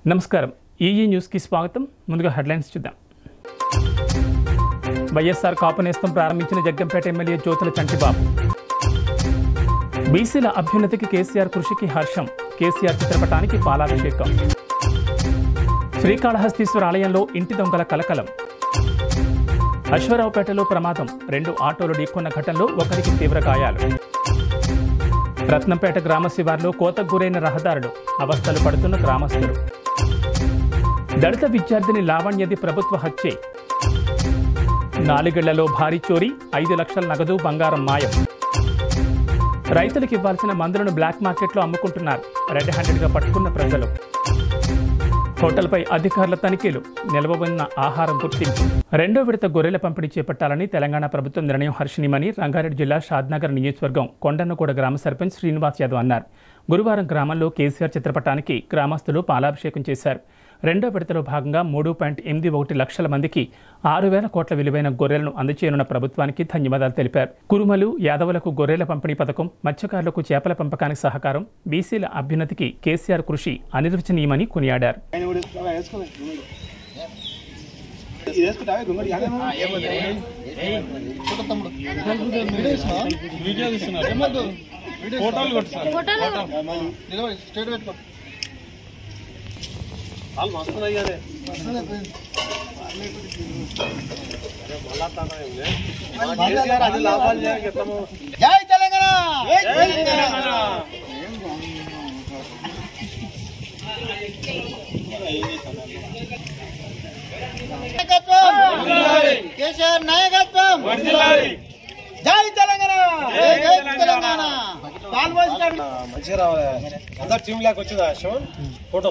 నమస్కారం ఈఈ న్యూస్కి స్వాగతం ముందుగా హెడ్లైన్స్ చూద్దాం వైఎస్ఆర్ కాపు నేస్తం ప్రారంభించిన జగ్గంపేట ఎమ్మెల్యే జ్యోతుల చంటిబాబు బీసీల అభ్యున్నతికి కేసీఆర్ కృషికి హర్షం కేసీఆర్ చిత్రపటానికి పాలాభిషేకం శ్రీకాళహస్తీశ్వర ఆలయంలో ఇంటి దొంగల కలకలం అశ్వరావుపేటలో ప్రమాదం రెండు ఆటోలు ఢీకొన్న ఘటనలో ఒకరికి తీవ్ర గాయాలు రత్నంపేట గ్రామ శివార్లో కోతకు గురైన రహదారులు అవస్థలు పడుతున్న గ్రామస్తులు దళిత విద్యార్థిని లావణ్యది ప్రభుత్వ హత్యే నాలుగేళ్లలో భారీ చోరీ ఐదు లక్షల నగదు బంగారం మాయం రైతులకు ఇవ్వాల్సిన మందులను బ్లాక్ మార్కెట్లో అమ్ముకుంటున్నారు రెడ్ హ్యాండెడ్గా పట్టుకున్న ప్రజలు హోటల్పై అధికారుల తనిఖీలు నిల్వ ఉన్న ఆహారం గుర్తింపు రెండో విడత గొర్రెల పంపిణీ చేపట్టాలని తెలంగాణ ప్రభుత్వం నిర్ణయం హర్షణీయమని రంగారెడ్డి జిల్లా షాద్నగర్ నియోజకవర్గం కొండన్నగూడ గ్రామ సర్పంచ్ శ్రీనివాస్ యాదవ్ అన్నారు గురువారం గ్రామంలో కేసీఆర్ చిత్రపటానికి గ్రామస్తులు పాలాభిషేకం చేశారు రెండో విడతలో భాగంగా మూడు పాయింట్ ఎనిమిది ఒకటి లక్షల మందికి ఆరు వేల కోట్ల విలువైన గొర్రెలను అందచేయనున్న ప్రభుత్వానికి ధన్యవాదాలు తెలిపారు కురుమలు యాదవులకు గొర్రెల పంపిణీ పథకం మత్స్యకారులకు చేపల పెంపకానికి సహకారం బీసీల అభ్యున్నతికి కేసీఆర్ కృషి అనిర్వచనీయమని కొనియాడారు ఆయన కూడా ఇస్తావా? వేసుకోవే, గుమ్మడి. ఇది వేసుకుంటావా, గుమ్మడి? అదేమో. నిలబడి, స్ట్రైట్ పెట్టుకో. వాళ్ళు మస్తున్నాయి అదే. కేసీఆర్ అన్ని లాభాలు చేయక ఎట్లమో. జై తెలంగాణ నాయకత్వం కేసీఆర్ నాయకత్వం జై తెలంగాణ జై జై తెలంగాణ పాల్పోసినాడు మంచిగా రావాలి అందరు టీం లాగా వచ్చిందా శివన్ ఫోటో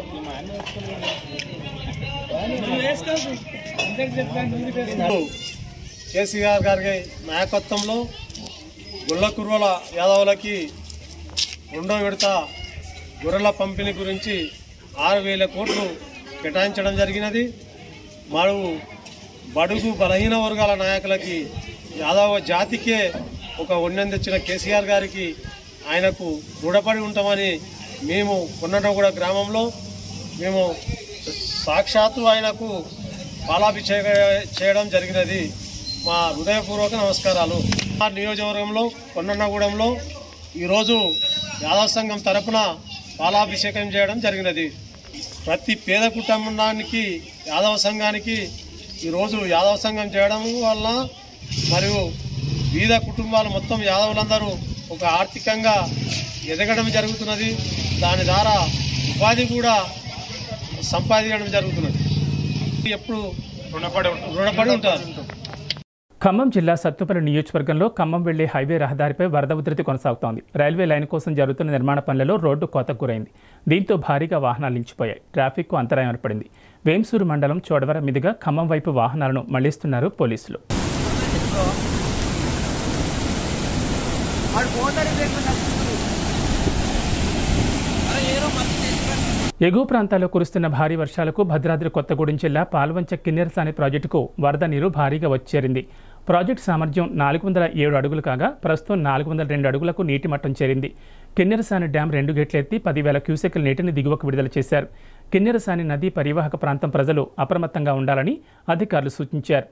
కేసీఆర్ గారి నాయకత్వంలో గుళ్ళ కుర్వల యాదవులకి రెండో విడత గొర్రెల పంపిణీ గురించి ఆరు వేల కోట్లు కేటాయించడం జరిగినది మరియు బడుగు బలహీన వర్గాల నాయకులకి యాదవ జాతికే ఒక ఉన్నం తెచ్చిన కేసీఆర్ గారికి ఆయనకు రుణపడి ఉంటామని మేము కొన్నటగూడ గ్రామంలో మేము సాక్షాత్తు ఆయనకు పాలాభిషేక చేయడం జరిగినది మా హృదయపూర్వక నమస్కారాలు మా నియోజకవర్గంలో కొండన్నగూడెంలో ఈరోజు యాదవ సంఘం తరపున పాలాభిషేకం చేయడం జరిగినది ప్రతి పేద కుటుంబానికి యాదవ సంఘానికి ఈరోజు యాదవ సంఘం చేయడం వల్ల మరియు బీద కుటుంబాలు మొత్తం యాదవులందరూ ఒక ఆర్థికంగా ఎదగడం జరుగుతున్నది దాని ద్వారా ఉపాధి కూడా సంపాదించడం జరుగుతున్నది ఎప్పుడు రుణపడి రుణపడి ఉంటారు ఖమ్మం జిల్లా సత్తుపల్లి నియోజకవర్గంలో ఖమ్మం వెళ్లే హైవే రహదారిపై వరద ఉధృతి కొనసాగుతోంది రైల్వే లైన్ కోసం జరుగుతున్న నిర్మాణ పనులలో రోడ్డు కోతకు గురైంది దీంతో భారీగా వాహనాలు నిలిచిపోయాయి ట్రాఫిక్కు అంతరాయం ఏర్పడింది వేంసూరు మండలం చోడవరం మీదుగా ఖమ్మం వైపు వాహనాలను మళ్లిస్తున్నారు పోలీసులు ఎగువ ప్రాంతాల్లో కురుస్తున్న భారీ వర్షాలకు భద్రాద్రి కొత్తగూడెం జిల్లా పాల్వంచ కిన్నెరసాని ప్రాజెక్టుకు వరద నీరు భారీగా వచ్చేరింది ప్రాజెక్టు సామర్థ్యం నాలుగు వందల ఏడు అడుగులు కాగా ప్రస్తుతం నాలుగు వందల రెండు అడుగులకు నీటి మట్టం చేరింది కిన్నెరసాని డ్యాం రెండు గేట్లెత్తి పదివేల క్యూసెక్ల నీటిని దిగువకు విడుదల చేశారు కిన్నెరసాని నదీ పరివాహక ప్రాంతం ప్రజలు అప్రమత్తంగా ఉండాలని అధికారులు సూచించారు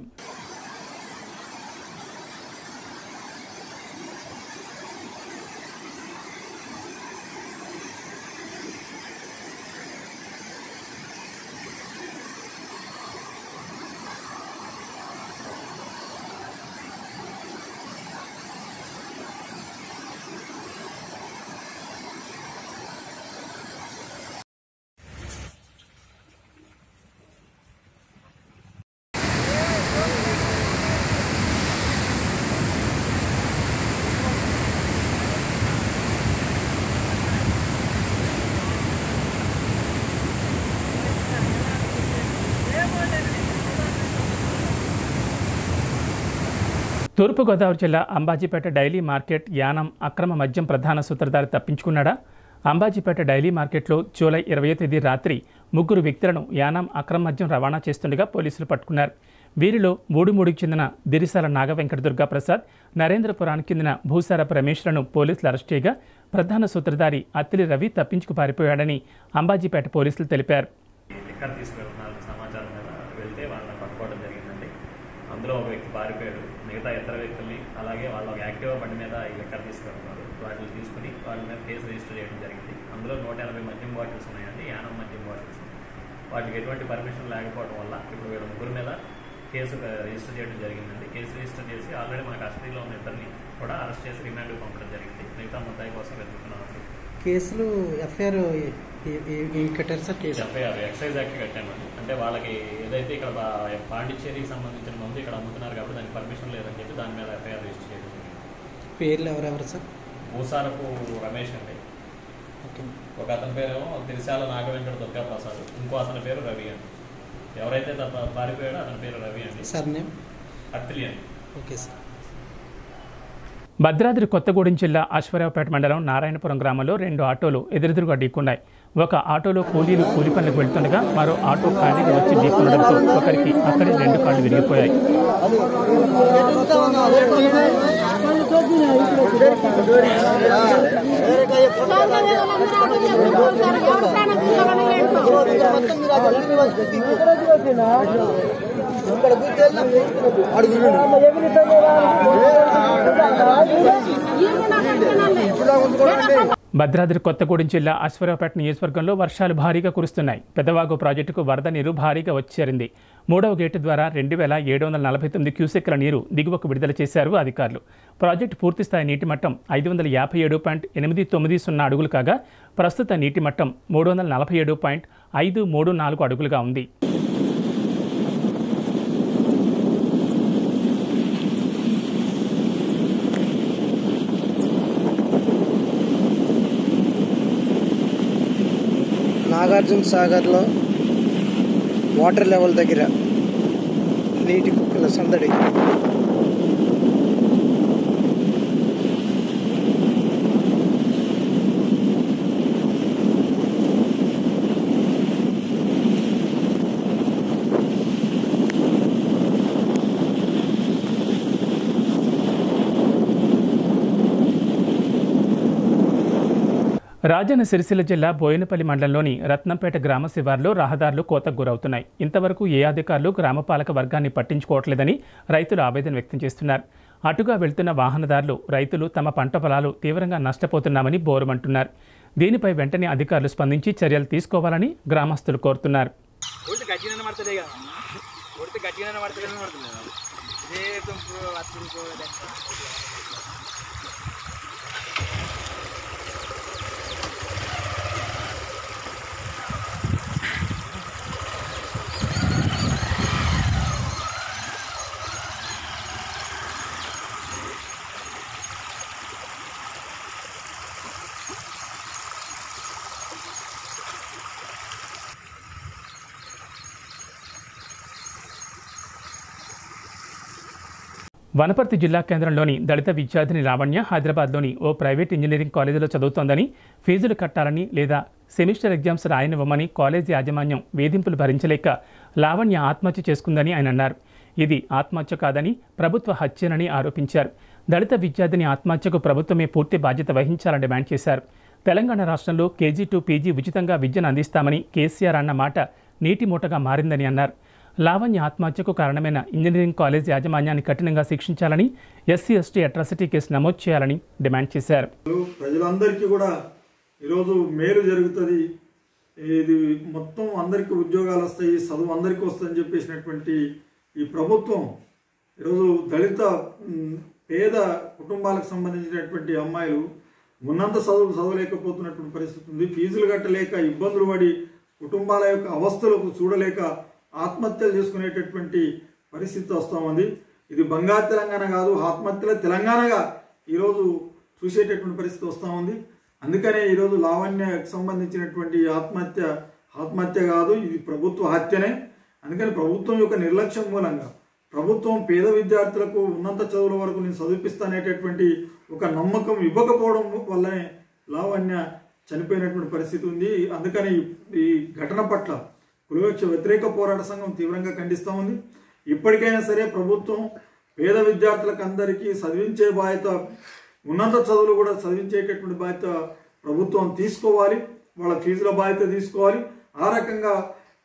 తూర్పుగోదావరి జిల్లా అంబాజీపేట డైలీ మార్కెట్ యానం అక్రమ మద్యం ప్రధాన సూత్రధారి తప్పించుకున్నాడా అంబాజీపేట డైలీ మార్కెట్లో జూలై ఇరవై తేదీ రాత్రి ముగ్గురు వ్యక్తులను యానం అక్రమ మద్యం రవాణా చేస్తుండగా పోలీసులు పట్టుకున్నారు వీరిలో మూడుమూడికి చెందిన దిరిసాల నాగ వెంకట దుర్గా ప్రసాద్ నరేంద్రపురానికి చెందిన భూసారపు రమేష్లను పోలీసులు అరెస్ట్ చేయగా ప్రధాన సూత్రధారి అత్తిలి రవి తప్పించుకు పారిపోయాడని అంబాజీపేట పోలీసులు తెలిపారు ఎక్కడ తీసుకెళ్తున్నారు సమాచారం మీద వెళ్తే వాళ్ళని పట్టుకోవడం జరిగిందండి అందులో ఒక వ్యక్తి పారిపోయాడు మిగతా ఇతర వ్యక్తుల్ని అలాగే వాళ్ళ ఒక యాక్టివా బండి మీద ఈ ఎక్కడ తీసుకెళ్తున్నారు వాటిని తీసుకుని వాళ్ళ మీద కేసు రిజిస్టర్ చేయడం జరిగింది అందులో నూట ఎనభై మద్యం బాటిల్స్ ఉన్నాయండి యానం మద్యం బాటిల్స్ వాటికి ఎటువంటి పర్మిషన్ లేకపోవడం వల్ల ఇప్పుడు వీళ్ళ ముగ్గురు మీద కేసు ఆ, రిజిస్టర్ చేయడం జరిగిందండి కేసు రిజిస్టర్ చేసి ఆల్రెడీ మన కస్టడీలో ఉన్న ఇద్దరిని కూడా అరెస్ట్ చేసి రిమాండ్కి పంపడం జరిగింది మిగతా ముద్దాయి కోసం వెతుకుతున్నామండి కేసులు ఎఫ్ఐఆర్ కట్టారు sir case FIR excise act కట్టామండి అంటే వాళ్ళకి ఏదైతే ఇక్కడ బా- పాండిచ్చేరికి సంబంధించిన మందు ఇక్కడ అమ్ముతున్నారు కాబట్టి దానికి పర్మిషన్ లేదని చెప్పి దాని మీద ఎఫ్ఐఆర్ రిజిస్టర్ చేయడం జరిగింది పేర్లు ఎవరెవరు సార్ భూసారపు రమేష్ అండి ఓకే ఒక అతని పేరేమో తిరిశాల నాగవెంకట దుర్గా ప్రసాద్ ఇంకో అతని పేరు రవి అండి ఎవరైతే తప్ప పారిపోయాడో అతని పేరు రవి అండి సార్ నేమ్ అత్తిలి అండి ఓకే సార్ భద్రాద్రి కొత్తగూడెం జిల్లా అశ్వరావుపేట మండలం నారాయణపురం గ్రామంలో రెండు ఆటోలు ఎదురెదురుగా ఢీకొన్నాయి ఒక ఆటోలో కూలీలు కూలి పనులకు వెళ్తుండగా మరో ఆటో ఖాళీగా వచ్చి ఢీకొనడంతో ఒకరికి అక్కడే రెండు కాళ్ళు విరిగిపోయాయి భద్రాద్రి కొత్తగూడెం జిల్లా అశ్వరావుపేట నియోజకవర్గంలో వర్షాలు భారీగా కురుస్తున్నాయి పెద్దవాగు ప్రాజెక్టుకు వరద నీరు భారీగా వచ్చేరింది మూడవ గేటు ద్వారా రెండు వేల ఏడు వందల నలభై తొమ్మిది క్యూసెక్ల నీరు దిగువకు విడుదల చేశారు అధికారులు ప్రాజెక్టు పూర్తిస్థాయి నీటి మట్టం ఐదు వందల యాభై ఏడు పాయింట్ ఎనిమిది తొమ్మిది సున్నా అడుగులు కాగా ప్రస్తుత నీటి మట్టం మూడు వందల నలభై ఏడు పాయింట్ ఐదు మూడు నాలుగు అడుగులుగా ఉంది నాగార్జున సాగర్లో వాటర్ లెవెల్ దగ్గర నీటి కుక్కల సందడి రాజన్న సిరిసిల్ల జిల్లా బోయినపల్లి మండలంలోని రత్నంపేట గ్రామ శివార్లో రహదారులు కోతకు గురవుతున్నాయి ఇంతవరకు ఏ అధికారులు గ్రామపాలక వర్గాన్ని పట్టించుకోవట్లేదని రైతులు ఆవేదన వ్యక్తం చేస్తున్నారు అటుగా వెళ్తున్న వాహనదారులు రైతులు తమ పంట పొలాలు తీవ్రంగా నష్టపోతున్నామని బోరుమంటున్నారు దీనిపై వెంటనే అధికారులు స్పందించి చర్యలు తీసుకోవాలని గ్రామస్తులు కోరుతున్నారు కొడితే గట్టిగానే పడుతుంది ఇక కొడితే గట్టిగానే పడుతుంది పడుతుంది ఇదే తుంపు అత్తుంపు వనపర్తి జిల్లా కేంద్రంలోని దళిత విద్యార్థిని లావణ్య హైదరాబాద్లోని ఓ ప్రైవేట్ ఇంజనీరింగ్ కాలేజీలో చదువుతోందని ఫీజులు కట్టాలని లేదా సెమిస్టర్ ఎగ్జామ్స్ రాయనివ్వమని కాలేజీ యాజమాన్యం వేధింపులు భరించలేక లావణ్య ఆత్మహత్య చేసుకుందని ఆయన అన్నారు ఇది ఆత్మహత్య కాదని ప్రభుత్వ హత్యనని ఆరోపించారు దళిత విద్యార్థిని ఆత్మహత్యకు ప్రభుత్వమే పూర్తి బాధ్యత వహించాలని డిమాండ్ చేశారు తెలంగాణ రాష్ట్రంలో కేజీ టు పీజీ ఉచితంగా విద్యను అందిస్తామని కేసీఆర్ అన్న మాట నీటి మూటగా మారిందని అన్నారు లావణ్య ఆత్మహత్యకు కారణమైన ఇంజనీరింగ్ కాలేజ్ యాజమాన్యాన్ని కఠినంగా శిక్షించాలని ఎస్సీ ఎస్టీ అట్రాసిటీ కేసు నమోదు చేయాలని డిమాండ్ చేశారు ప్రజలందరికీ కూడా ఈరోజు మేలు జరుగుతుంది ఇది మొత్తం అందరికీ ఉద్యోగాలు వస్తాయి చదువు అందరికీ వస్తుందని చెప్పేసినటువంటి ఈ ప్రభుత్వం ఈరోజు దళిత మ్, పేద కుటుంబాలకు సంబంధించినటువంటి అమ్మాయిలు ఉన్నంత చదువులు చదవలేకపోతున్నటువంటి పరిస్థితి ఉంది ఫీజులు కట్టలేక ఇబ్బందులు పడి కుటుంబాల యొక్క అవస్థలకు చూడలేక ఆత్మహత్యలు చేసుకునేటటువంటి పరిస్థితి వస్తూ ఉంది ఇది బంగారు తెలంగాణ కాదు ఆత్మహత్యల తెలంగాణగా ఈరోజు చూసేటటువంటి పరిస్థితి వస్తూ ఉంది అందుకనే ఈరోజు లావణ్యకు సంబంధించినటువంటి ఆత్మహత్య ఆత్మహత్య కాదు ఇది ప్రభుత్వ హత్యనే అందుకని ప్రభుత్వం యొక్క నిర్లక్ష్యం మూలంగా ప్రభుత్వం పేద విద్యార్థులకు ఉన్నత చదువుల వరకు నేను చదివిపిస్తానేటటువంటి ఒక నమ్మకం ఇవ్వకపోవడం వల్లనే లావణ్య చనిపోయినటువంటి పరిస్థితి ఉంది అందుకని ఈ ఘటన పట్ల కులవృక్ష వ్యతిరేక పోరాట సంఘం తీవ్రంగా ఖండిస్తూ ఉంది ఇప్పటికైనా సరే ప్రభుత్వం పేద విద్యార్థులకు అందరికీ చదివించే బాధ్యత ఉన్నత చదువులు కూడా చదివించేటటువంటి బాధ్యత ప్రభుత్వం తీసుకోవాలి వాళ్ళ ఫీజుల బాధ్యత తీసుకోవాలి ఆ రకంగా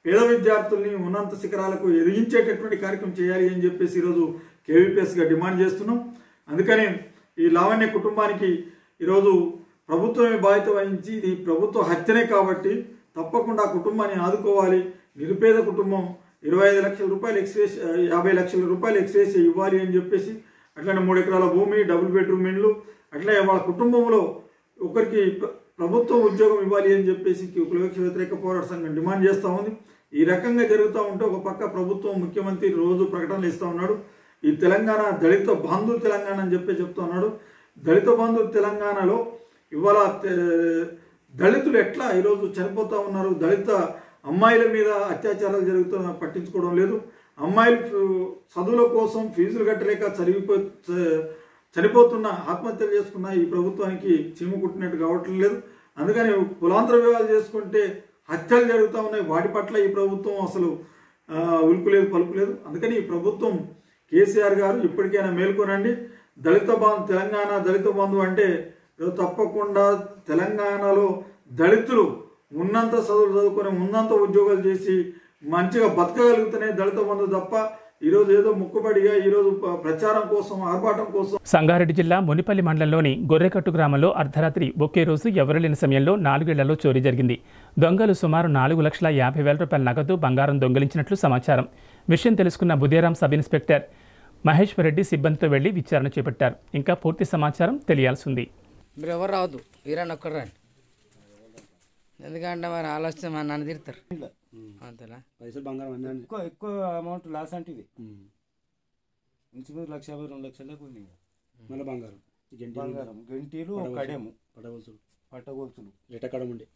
పేద విద్యార్థుల్ని ఉన్నత శిఖరాలకు ఎదిగించేటటువంటి కార్యక్రమం చేయాలి అని చెప్పేసి ఈరోజు కేవీపీఎస్గా డిమాండ్ చేస్తున్నాం అందుకని ఈ లావణ్య కుటుంబానికి ఈరోజు ప్రభుత్వమే బాధ్యత వహించి ఇది ప్రభుత్వ హత్యనే కాబట్టి తప్పకుండా ఆ కుటుంబాన్ని ఆదుకోవాలి నిరుపేద కుటుంబం ఇరవై ఐదు లక్షల రూపాయలు ఎక్స్రేస్ యాభై లక్షల రూపాయలు ఎక్స్రేస్ ఇవ్వాలి అని చెప్పేసి అట్లనే మూడు ఎకరాల భూమి డబుల్ బెడ్రూమ్ ఇండ్లు అట్లనే వాళ్ళ కుటుంబంలో ఒకరికి ప్ర- ప్రభుత్వం ఉద్యోగం ఇవ్వాలి అని చెప్పేసి కులవిక్ష వ్యతిరేక పోరాట సంఘం డిమాండ్ చేస్తూ ఉంది ఈ రకంగా జరుగుతూ ఉంటే ఒక పక్క ప్రభుత్వం ముఖ్యమంత్రి రోజు ప్రకటనలు ఇస్తూ ఉన్నాడు ఈ తెలంగాణ దళిత బంధు తెలంగాణ అని చెప్పి చెప్తా ఉన్నాడు దళిత బంధు తెలంగాణలో ఇవాళ తె- దళితులు ఎట్లా ఈరోజు చనిపోతూ ఉన్నారు దళిత అమ్మాయిల మీద అత్యాచారాలు జరుగుతున్నా పట్టించుకోవడం లేదు అమ్మాయిలు ఫు- చదువుల కోసం ఫీజులు కట్టలేక చదివిపో చ- చనిపోతున్న ఆత్మహత్యలు చేసుకున్న ఈ ప్రభుత్వానికి చీము కుట్టినట్టు కావట్లేదు లేదు అందుకని కులాంతర వివాహాలు చేసుకుంటే హత్యలు జరుగుతూ ఉన్నాయి వాటి పట్ల ఈ ప్రభుత్వం అసలు ఆ, ఉలుకులేదు పలుకులేదు అందుకని ఈ ప్రభుత్వం కేసీఆర్ గారు ఇప్పటికైనా మేల్కొనండి దళిత బంధు తెలంగాణ దళిత బంధు అంటే ఏదో తప్పకుండా తెలంగాణలో దళితులు ఉన్నంత చదువులు చదువుకొని ఉన్నంత ఉద్యోగాలు చేసి మంచిగా బతకగలుగుతూనే దళిత బంధు తప్ప ఈరోజు ఏదో ముక్కుబడిగా ఈరోజు ప- ప్రచారం కోసం ఆర్భాటం కోసం సంగారెడ్డి జిల్లా మునిపల్లి మండలంలోని గొర్రెకట్టు గ్రామంలో అర్ధరాత్రి ఒకే రోజు ఎవరు లేని సమయంలో నాలుగేళ్లలో చోరీ జరిగింది దొంగలు సుమారు నాలుగు లక్షల యాభై వేల రూపాయల నగదు బంగారం దొంగిలించినట్లు సమాచారం విషయం తెలుసుకున్న బుదేరాం సబ్ ఇన్స్పెక్టర్ మహేశ్వర్ రెడ్డి సిబ్బందితో వెళ్లి విచారణ చేపట్టారు ఇంకా పూర్తి సమాచారం తెలియాల్సి ఉంది మీరు ఎవరు రావద్దు వీరన్న ఒక్కరు రండి ఎందుకంటే మరి ఆలోచన మా నన్ను తిడతారు అంతేనా పైసలు బంగారం అందండి ఎక్కువ ఎక్కువ అమౌంట్ లాస్ అంటే ఇది ఇంచుమించు లక్ష యాభై రెండు లక్షలే పోయినాయి మళ్ళీ బంగారం ఈ గంటి బంగారం గంటీలు పడవలసి- కడెము పడవలసుడు పట్టగొలుసులు ఎటకడం ఉండే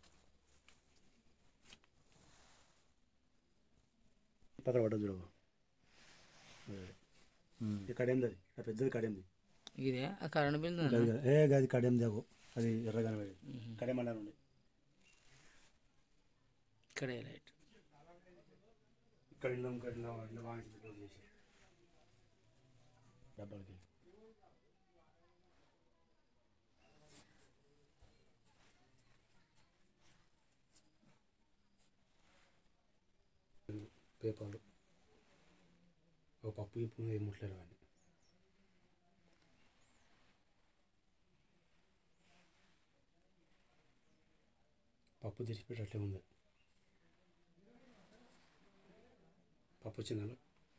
పక్కన పడ్డది చూడవు ఈ కడేంది అది ఆ పెద్దది కడేంది ఇదే ఆ కరెంట్ బిల్ గది కాదు. ఏ గది కడేంది అగో అది ఎర్రగానే కడేమన్నా ఉండే ఇక్కడే రైట్ ఇక్కడ ఇల్లం ఇక్కడ ఇల్లం ఇల్లు వాయించి పెట్రోల్ చేసి డబ్బాలకి పేపర్లు ఒక పప్పు ఇప్పుడు ఏం ముట్లేరు కానీ పప్పు తెచ్చిపెట్టి అట్లే ఉంది పప్పు వచ్చిందా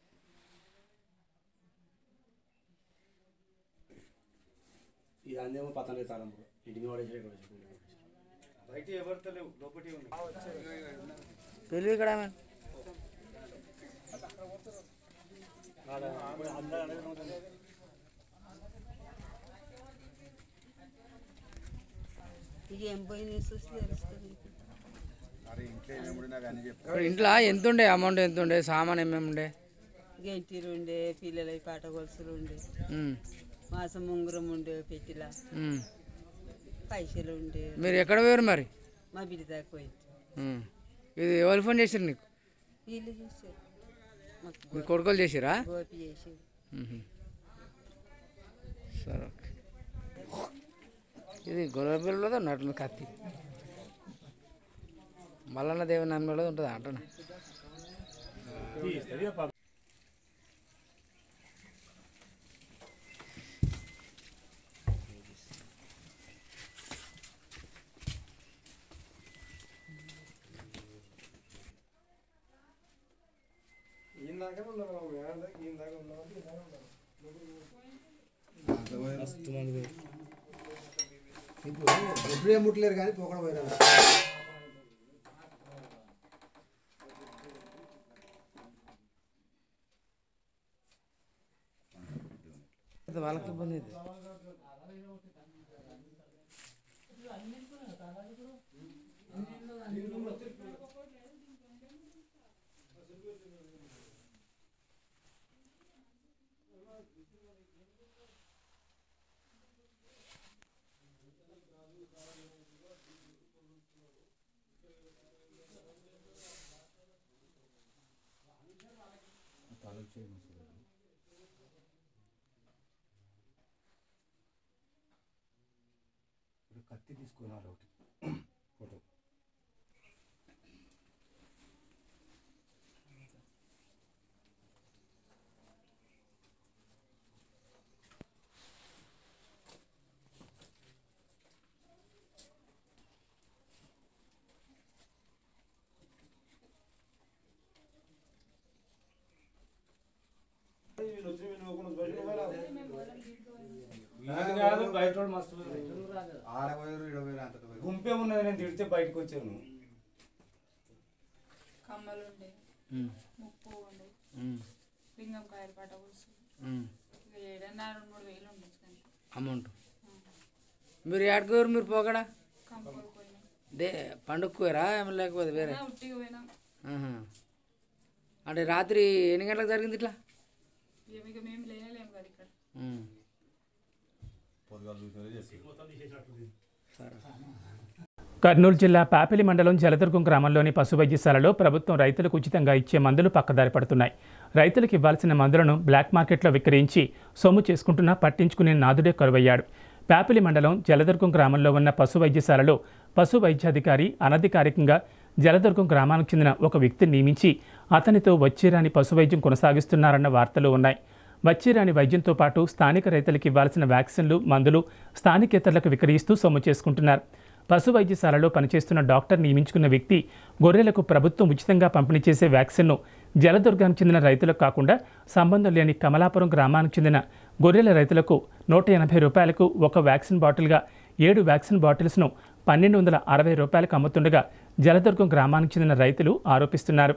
ఇది అందేమో పతంగా తాళం ఇంటి మీద పడేసి ఇక్కడ పడేసి. బయట ఎవరితో లేవు లోపటి ఉన్నాయి తెలివి ఇక్కడ ఆమె. ఏం పోయినాయి చూసి తెలుస్తుంది ఇప్పుడు ఇంట్లో ఎంత ఉండే అమౌంట్ ఎంత ఉండే సామాన్ ఏమేమి ఉండే గెంటీలు ఉండే పిల్లల పాట గొలుసులు ఉండే ఉమ్, మాసం ఉంగరం ఉండే పెట్టిలా ఉమ్. పైసలు ఉండే మీరు ఎక్కడ పోయారు మరి మా బిడ్డ దాకా పోయింది ఉమ్. ఇది ఎవరు ఫోన్ చేశారు నీకు వీళ్ళు చేశారు మాకు మీ కొడుకులు చేసిరా గోపి చేసి ఉహు. సరే ఓకే ఇది గొడవ పిల్లలతో ఉన్నట్టుంది కత్తి మల్లన్న దేవుని నమ్మేది ఉంటుంది అంటున్నా ఎప్పుడు ఏం ముట్టలేరు కానీ పోకుండా పోయినా వాళ్ళకి ఇబ్బంది ఇది ఇప్పుడు కత్తి తీసుకున్నారు ఒకటి ఫోటో వీళ్ళు కాదు బయట వాడు మస్తు ఆడపోయారు ఇడపోయారు అంత గుంపే ఉన్నది నేను తిడితే బయటకు వచ్చాను కమ్మలు ఉండే ముప్పు ఉండే లింగం కాయలు పాట కూర్చు ఇక ఏడన్నా రెండు మూడు వేలు ఉండొచ్చు కానీ అమౌంట్ మీరు ఏడుకోరు మీరు పోకడా కంపలు పోయినాం దే పండుగకురా ఏమో లేకపోతే వేరే అయినా ఉట్టిగా పోయినాం ఆహా. అంటే రాత్రి ఎన్ని గంటలకు జరిగింది ఇట్లా ఇక ఇక మేము లేనేలేము కదా ఇక్కడ ఉమ్. కర్నూలు జిల్లా పాపిలి మండలం జలదుర్గం గ్రామంలోని పశు వైద్యశాలలో ప్రభుత్వం రైతులకు ఉచితంగా ఇచ్చే మందులు పక్కదారి పడుతున్నాయి రైతులకు ఇవ్వాల్సిన మందులను బ్లాక్ మార్కెట్లో విక్రయించి సొమ్ము చేసుకుంటున్నా పట్టించుకునే నాదుడే కరువయ్యాడు పాపిలి మండలం జలదుర్గం గ్రామంలో ఉన్న పశు వైద్యశాలలో పశు వైద్యాధికారి అనధికారికంగా జలదుర్గం గ్రామానికి చెందిన ఒక వ్యక్తిని నియమించి అతనితో వచ్చేరాని పశు వైద్యం కొనసాగిస్తున్నారన్న వార్తలు ఉన్నాయి వచ్చేరాని వైద్యంతో పాటు స్థానిక రైతులకు ఇవ్వాల్సిన వ్యాక్సిన్లు మందులు స్థానికేతరులకు విక్రయిస్తూ సొమ్ము చేసుకుంటున్నారు పశు వైద్యశాలలో పనిచేస్తున్న డాక్టర్ నియమించుకున్న వ్యక్తి గొర్రెలకు ప్రభుత్వం ఉచితంగా పంపిణీ చేసే వ్యాక్సిన్ను జలదుర్గానికి చెందిన రైతులకు కాకుండా సంబంధం లేని కమలాపురం గ్రామానికి చెందిన గొర్రెల రైతులకు నూట ఎనభై రూపాయలకు ఒక వ్యాక్సిన్ బాటిల్గా ఏడు వ్యాక్సిన్ బాటిల్స్ను పన్నెండు వందల అరవై రూపాయలకు అమ్ముతుండగా జలదుర్గం గ్రామానికి చెందిన రైతులు ఆరోపిస్తున్నారు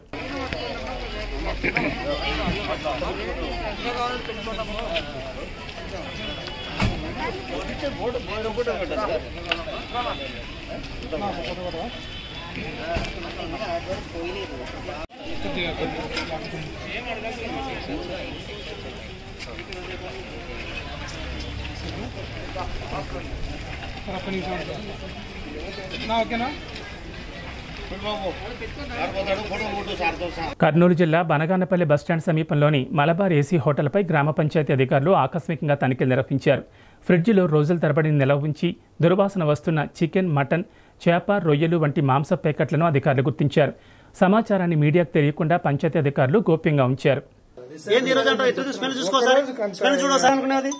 కర్నూలు జిల్లా బనగానపల్లి బస్టాండ్ సమీపంలోని మలబార్ ఏసీ హోటల్పై గ్రామ పంచాయతీ అధికారులు ఆకస్మికంగా తనిఖీలు నిర్వహించారు ఫ్రిడ్జిలో రోజుల తరబడి నిలవ ఉంచి దుర్వాసన వస్తున్న చికెన్ మటన్ చేప రొయ్యలు వంటి మాంస ప్యాకెట్లను అధికారులు గుర్తించారు సమాచారాన్ని మీడియాకు తెలియకుండా పంచాయతీ అధికారులు గోప్యంగా ఉంచారు ఏంది ఈరోజు అంటే ఎటు స్మెల్ చూసుకోసారి స్మెల్ చూడసారి అనుకునేది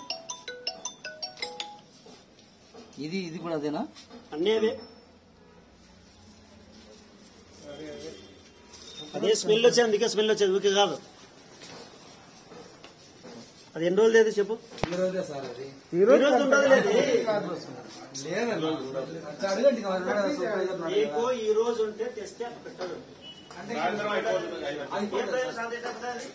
ఇది ఇది కూడా అదేనా అన్నీ అవే అదే స్మెల్ వచ్చేది అందుకే స్మెల్ వచ్చేది ఊకే కాదు అది ఎన్ని రోజులు లేదు చెప్పు ఈ రోజే సార్ అది ఈ రోజు ఉండదు లేదు నీకు ఈ రోజు ఉంటే తెస్తే అక్కడ పెట్టదు ఏ ప్రయోజనం సాధించకపోతే అది?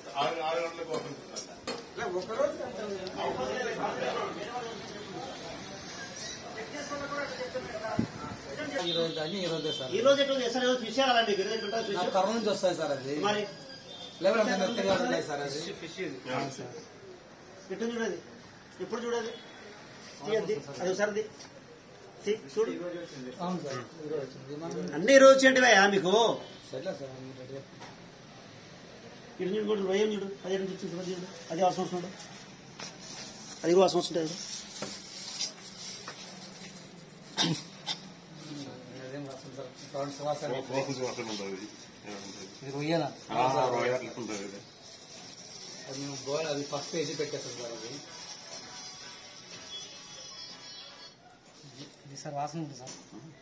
ఈ రోజు అన్ని ఈ రోజే సార్ ఈ రోజు ఎట్లా చేస్తారు ఏదో విషయాలు అలాంటి ఈ రోజు ఎట్లా ఉంటాయి నా విషయం? కర్ర నుంచి వస్తాయి సార్ అది మరి లేకపోతే మెత్తగా ఉన్నాయి సార్ అది ఎట్లా చూడది ఎప్పుడు చూడది తీయద్ది అది ఒకసారి తీ. తీ, చూడు అవును సార్ ఈ రోజు వచ్చింది మనం అన్ని ఈ రోజు వచ్చేటివా మీకు సరే సార్ అన్ని రెడీ. ఇటు చూడు కూడా ఏం చూడు అదే నుంచి వచ్చింది చూడు, చూడు అది వాసన వస్తున్నాడు అది కూడా వాసన వస్తుంటుంది అదేం రాస్తుంది సార్ కరెంట్ సువాసన ఇది రొయ్యనా అది మేము బోల్ అది ఫస్ట్ వేసి పెట్టేస్తాం సార్ అది ఇది సార్ వాసన ఉంది సార్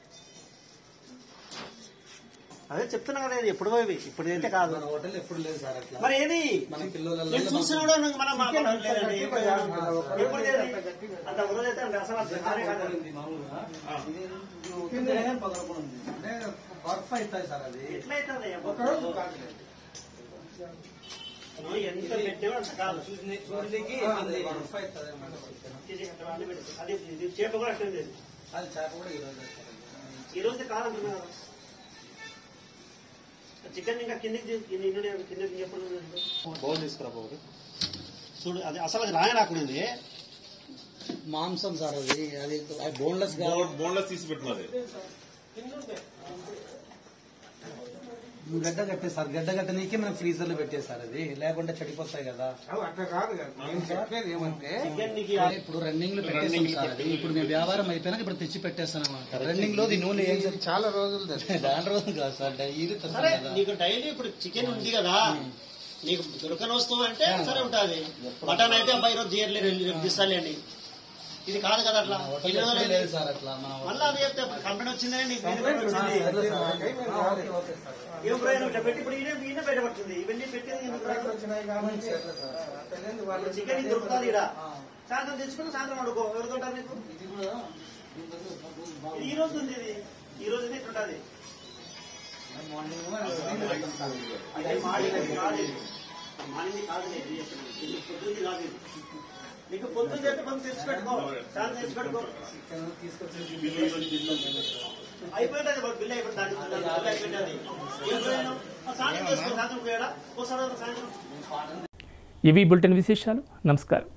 అదే చెప్తున్నా కదా ఇది ఎప్పుడు పోయి ఇప్పుడు అయితే కాదు మన హోటల్ ఎప్పుడు లేదు సార్ అట్లా మరి ఏది మన పిల్లలలో నేను చూసినా కూడా నువ్వు మన మన- మన లేదండి. ఎప్పుడు ఎప్పుడు లేదు? అంత రోజు అయితే అంత అసలు అది కానే కాదు. మామూలుగా ఇది ఉత్తిగానే పగలకుండా ఉంది అంటే బర్ఫ్ అవుతాయి సార్ అది ఎట్లా అవుతుంది అయ్యా? ఒక రోజు కాదు నువ్వు ఎంత పెట్టేవో అంత కాదు చూడడానికి అది బర్ఫ్ అవుతుంది అన్నమాట తీసి అక్కడ అన్ని పెట్టు. అది ఇది చేప కూడా అట్లే అది చేప కూడా ఈ రోజు వేస్తారు. ఈ రోజు కాదంటున్నా కదా చికెన్ ఇంకా కిందకి తీ- కింద ఇల్లు లేదు, కిందకి ఎప్పుడు బౌల్ తీసుకురా బాబు చూడు అది అసలు అది రానే రాకూడదు మాంసం సార్ అది అది బోన్లెస్ బోన్లెస్ తీసి పెట్టినది గడ్డ కట్టేసారు గడ్డ కట్టనీకే మనం ఫ్రీజర్ లో పెట్టేసారు అది లేకుంటే చెడిపోతాయి కదా అట్లా కాదు కదా నేను చెప్పేది ఏమంటే చికెన్ నీకు అదే ఇప్పుడు రన్నింగ్ లో పెట్టేసాం సార్ అది ఇప్పుడు మేము వ్యాపారం అయిపోయినాక ఇప్పుడు తెచ్చి పెట్టేస్తాం అన్నమాట రన్నింగ్ లో ఈ నూనె ఏం సార్ చాలా రోజులు దాని రోజు కాదు సార్ డైలీ తెస్తాం సరే కదా నీకు డైలీ ఇప్పుడు చికెన్ ఉంది కదా నీకు దొరకని వస్తువు అంటే సరే ఉంటుంది మటన్ అయితే అబ్బాయి ఈరోజు చేయట్లేదు రేపు తీస్తాలేండి ఇది కాదు కదా అట్లా హోటల్ ఇల్లు ఎప్పుడూ అనేది- లేదు సార్ అట్లా మా మళ్ళీ అది చెప్తే కంపెనీ వచ్చిందని నీకు బెనిఫిట్ వచ్చింది ఏం ప్రయోజనం ఇట్లా పెట్టి ఇప్పుడు ఈయన ఈయన బయటపడుతుంది ఇవన్నీ పెట్టేది ఎందుకు రాదు? చికెన్ ఇది దొరుకుతుంది ఇక్కడ సాయంత్రం తెచ్చుకుని సాయంత్రం అడుకో ఎవరు తింటారు నీకు ఇది కూడా ఇది ఈ రోజు ఉంది ఇది ఈ రోజు ఇది ఇట్లుంటది అది మార్నింగ్ కాదు ఇది. మార్నింగ్ కాదు ఇది. ఇది పొద్దున్నది కాదు ఇది. నీకు పొద్దున్న చెప్పి మనం తెచ్చి పెట్టుకో సాయంత్రం తెచ్చి పెట్టుకో అయిపోయింది వాడు బిల్ అయిపోయింది దాని బిల్ అయిపోయింది ఏం ప్రయోజనం? ఆ సాయంత్రం చేసుకో సాయంత్రం పోయాడా ఓ సాయంత్రం సాయంత్రం ఇవి బులెటిన్ విశేషాలు నమస్కారం